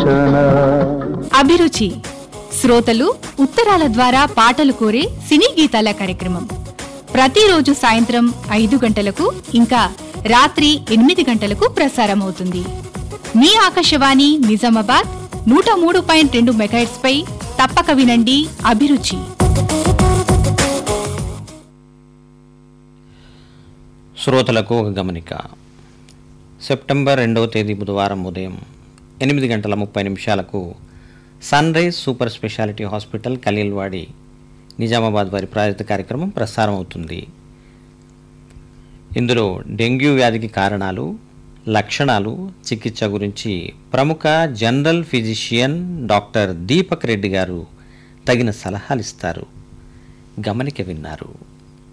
ఆలోచన అభిరుచి శ్రోతలు ఉత్తరాల ద్వారా పాటలు కోరే సినీ గీతాల కార్యక్రమం ప్రతిరోజు సాయంత్రం ఐదు గంటలకు ఇంకా రాత్రి ఎనిమిది గంటలకు ప్రసారమవుతుంది మీ ఆకాశవాణి నిజామాబాద్ నూట మూడు పాయింట్ రెండు మెగాహెట్స్ పై తప్పక వినండి అభిరుచి శ్రోతలకు ఒక గమనిక సెప్టెంబర్ రెండవ తేదీ బుధవారం ఉదయం ఎనిమిది గంటల ముప్పై నిమిషాలకు sunrise super speciality hospital Khaleelwadi Nizamabad వారి ప్రాయోజిత కార్యక్రమం ప్రసారం అవుతుంది ఇందులో డెంగ్యూ వ్యాధికి కారణాలు లక్షణాలు చికిత్స గురించి ప్రముఖ general physician doctor Deepak Reddy garu తగిన సలహాలు ఇస్తారు గమనిక విన్నారు